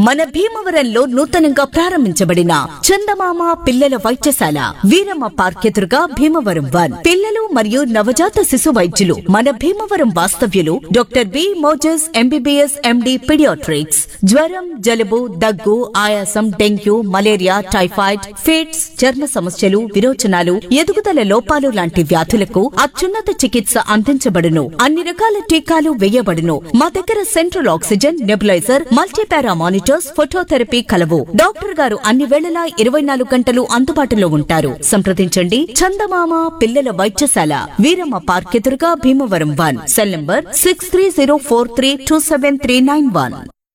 మన భీమవరంలో నూతనంగా ప్రారంభించబడిన చందమామ పిల్లల వైద్యశాల వీరమ్మ పార్క్ ఎదురుగా భీమవరం వన్ పిల్లలు మరియు నవజాత శిశు వైద్యులు మన భీమవరం వాస్తవ్యులు doctor B Moses MBBS MD paediatrics జ్వరం జలుబు దగ్గు ఆయాసం డెంగ్యూ మలేరియా టైఫాయిడ్ ఫిట్స్ చర్మ సమస్యలు విరోచనాలు ఎదుగుదల లోపాలు లాంటి వ్యాధులకు అత్యున్నత చికిత్స అందించబడును అన్ని రకాల టీకాలు వేయబడును మా దగ్గర central oxygen nebuliser multipara monitors phototherapy కలవు డాక్టర్ గారు అన్ని వేళలా ఇరవై నాలుగు గంటలు అందుబాటులో ఉంటారు సంప్రదించండి చందమామ పిల్లల వైద్యశాల వీరమ్మ పార్క్ ఎదురుగా Bhimavaram one cell number six three zero four three two seven three nine one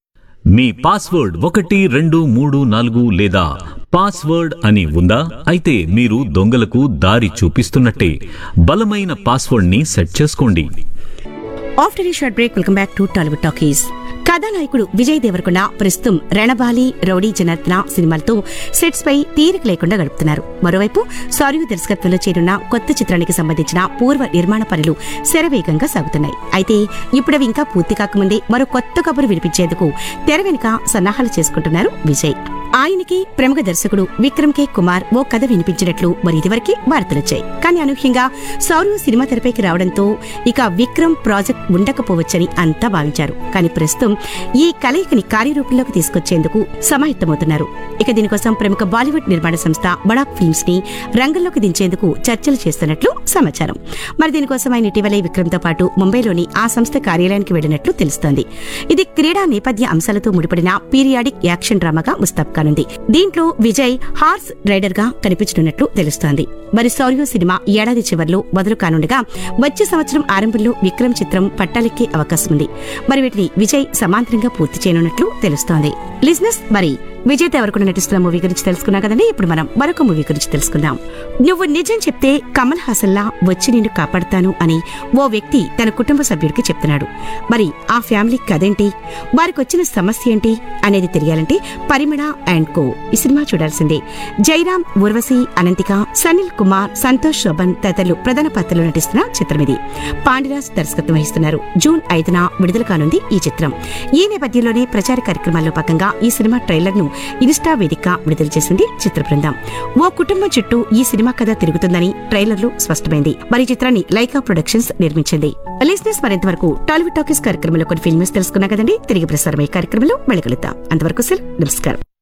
మీ పాస్వర్డ్ ఒకటి రెండు మూడు నాలుగు లేదా పాస్వర్డ్ అని ఉందా అయితే మీరు దొంగలకు దారి చూపిస్తున్నట్టే బలమైన పాస్వర్డ్ ని సెట్ చేసుకోండి ఆఫ్టర్ ఈ short break welcome back to Tollywood talkies కథానాయకుడు విజయ్ దేవరకొండ ప్రస్తుతం రణబాలి రౌడీ జనార్దన సినిమాలతో సెట్స్ పై తీరిక లేకుండా గడుపుతున్నారు మరోవైపు సారియు దర్శకత్వంలో చేరున్న కొత్త చిత్రానికి సంబంధించిన పూర్వ నిర్మాణ పనులు శరవేగంగా సాగుతున్నాయి అయితే ఇప్పుడవి ఇంకా పూర్తి కాకముందే మరో కొత్త కబురు వినిపించేందుకు తెర వెనుక సన్నాహాలు చేసుకుంటున్నారు విజయ్ ఆయనకి ప్రముఖ దర్శకుడు విక్రమ్ కే కుమార్ ఓ కథ వినిపించినట్లు మరి ఇదివరకే వార్తలొచ్చాయి కానీ అనూహ్యంగా సౌరవ్ సినిమా తెరపైకి రావడంతో ఇక విక్రమ్ ప్రాజెక్ట్ ఉండకపోవచ్చని అంతా భావించారు కానీ ప్రస్తుతం ఈ కలయికని కార్యరూపంలోకి తీసుకొచ్చేందుకు సమాయత్తమవుతున్నారు ఇక దీనికోసం ప్రముఖ బాలీవుడ్ నిర్మాణ సంస్థ బడాక్ ఫిల్మ్స్ ని రంగంలోకి దించేందుకు చర్చలు చేస్తున్నట్లు సమాచారం మరి దీనికోసం ఆయన ఇటీవలే విక్రమ్ తో పాటు ముంబైలోని ఆ సంస్థ కార్యాలయానికి వెళ్లినట్లు తెలుస్తోంది ఇది క్రీడా నేపథ్య అంశాలతో ముడిపడిన పీరియాడిక్ యాక్షన్ డ్రామాగా ముస్తాబ్ కానుంది దీంట్లో విజయ్ హార్స్ రైడర్ గా కనిపించనున్నట్లు తెలుస్తోంది మరి సౌర్య సినిమా ఈ ఏడాది చివర్లో మొదలు కానుండగా వచ్చే సంవత్సరం ఆరంభంలో విక్రమ్ చిత్రం పట్టాలెక్కే అవకాశం ఉంది మరి వీటిని విజయ్ సమాంతరంగా పూర్తి చేయనున్నట్లు తెలుస్తోంది లిజినెస్ మరి విజయ్ దేవరకొండ నటిస్తున్న మూవీ గురించి తెలుసుకున్నాం కదండి ఇప్పుడు మనం మరొక మూవీ గురించి తెలుసుకుందాం నువ్వు నిజం చెప్తే కమల్ హాసన్లా వచ్చి నిన్ను కాపాడుతాను అని ఓ వ్యక్తి తన కుటుంబ సభ్యుడికి చెప్తున్నాడు మరి ఆ ఫ్యామిలీ కదేంటి వారికి వచ్చిన సమస్య ఏంటి అనేది తెలియాలంటే పరిమళ అండ్ కో ఈ సినిమా చూడాల్సిందే జైరామ్ ఉర్వశి అనంతిక సనిల్ కుమార్ సంతోష్ శోభన్ తదితరులు ప్రధాన పాత్రలో నటిస్తున్న చిత్రం ఇది పాండిరాజ్ దర్శకత్వం వహిస్తున్నారు జూన్ ఐదున విడుదల కానుంది ఈ చిత్రం ఈ నేపథ్యంలోనే ప్రచార కార్యక్రమాల్లో భాగంగా ఈ సినిమా ట్రైలర్ ను ఇన్స్టా వేదిక విడుదల చేసింది చిత్ర బృందం ఓ కుటుంబం చుట్టూ ఈ సినిమా కథ తిరుగుతుందని ట్రైలర్లు స్పష్టమైంది మరి ఈ చిత్రాన్ని లైకా ప్రొడక్షన్స్ నిర్మించింది లిస్నెస్ మరింత వరకు టాలీవుడ్ టాకీస్ కార్యక్రమంలో కొన్ని ఫిల్మ్స్ తెలుసుకున్నా కదండి తిరిగి ప్రసారమయ్యే కార్యక్రమంలో మళ్ళీ కలుద్దాం అంతవరకు సెల్ నమస్కారం